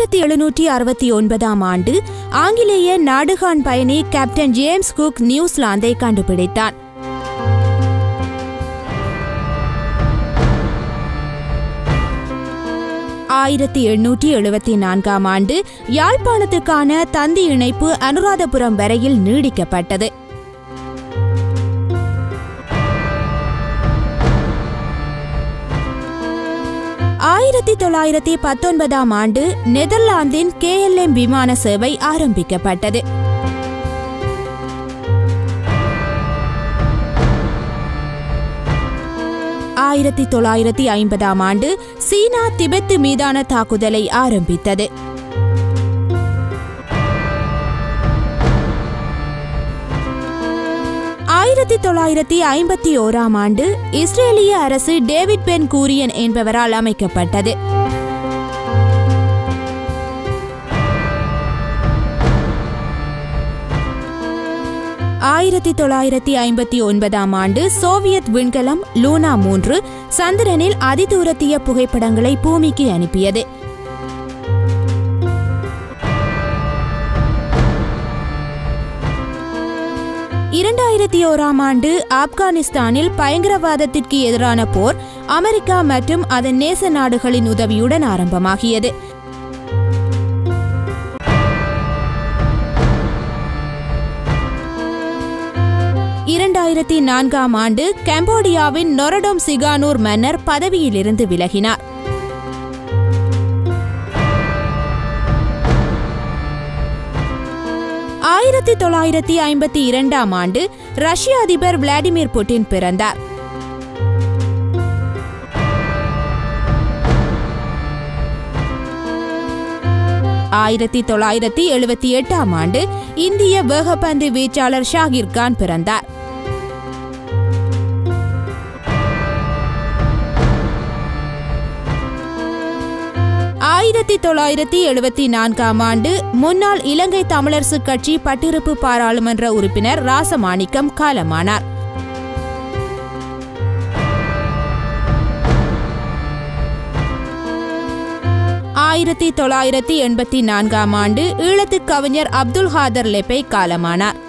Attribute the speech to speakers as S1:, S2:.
S1: ஆயிரத்தி எழுநூற்றி அறுபத்தி ஒன்பதாம் ஆண்டு ஆங்கிலேய நாடுகான் பயணி கேப்டன் ஜேம்ஸ் குக் நியூசிலாந்தை கண்டுபிடித்தான் ஆயிரத்தி எண்ணூற்றி எழுபத்தி நான்காம் ஆண்டு யாழ்ப்பாணத்துக்கான தந்தி இணைப்பு அனுராதபுரம் வரையில் நீடிக்கப்பட்டது ஆயிரத்தி தொள்ளாயிரத்தி பத்தொன்பதாம் ஆண்டு நெதர்லாந்தின் கேஎல்எம் விமான சேவை ஆரம்பிக்கப்பட்டது ஆயிரத்தி தொள்ளாயிரத்தி ஐம்பதாம் ஆண்டு சீனா திபெத்து மீதான தாக்குதலை ஆரம்பித்தது ஆயிரத்தி தொள்ளாயிரத்தி ஐம்பத்தி ஓராம் ஆண்டு இஸ்ரேலிய அரசு டேவிட் பென் கூரியன் என்பவரால் அமைக்கப்பட்டது ஆயிரத்தி தொள்ளாயிரத்தி ஐம்பத்தி ஒன்பதாம் ஆண்டு சோவியத் விண்கலம் லூனா மூன்று சந்திரனில் அதிதூரத்திய புகைப்படங்களை பூமிக்கு அனுப்பியது இரண்டாயிரத்தி ஓராம் ஆண்டு ஆப்கானிஸ்தானில் பயங்கரவாதத்திற்கு எதிரான போர் அமெரிக்கா மற்றும் அதன் நேச நாடுகளின் உதவியுடன் ஆரம்பமாகியது இரண்டாயிரத்தி நான்காம் ஆண்டு கம்போடியாவின் நொரடோம் சிகானூர் மன்னர் பதவியிலிருந்து விலகினார் ஆயிரத்தி தொள்ளாயிரத்தி ஐம்பத்தி இரண்டாம் ஆண்டு ரஷ்ய அதிபர் விளாடிமிர் புட்டின் பிறந்தார் ஆயிரத்தி தொள்ளாயிரத்தி எழுபத்தி எட்டாம் ஆண்டு இந்திய வேகப்பந்து வீச்சாளர் ஷாகிர் கான் பிறந்தார் ஆயிரத்தி தொள்ளாயிரத்தி எழுபத்தி நான்காம் ஆண்டு முன்னாள் இலங்கை தமிழரசு கட்சி பட்டிருப்பு பாராளுமன்ற உறுப்பினர் ராசமாணிக்கம் காலமானார் ஆயிரத்தி தொள்ளாயிரத்தி எண்பத்தி நான்காம் ஆண்டு ஈழத்து கவிஞர் அப்துல் ஹாதர் லெப்பை காலமானார்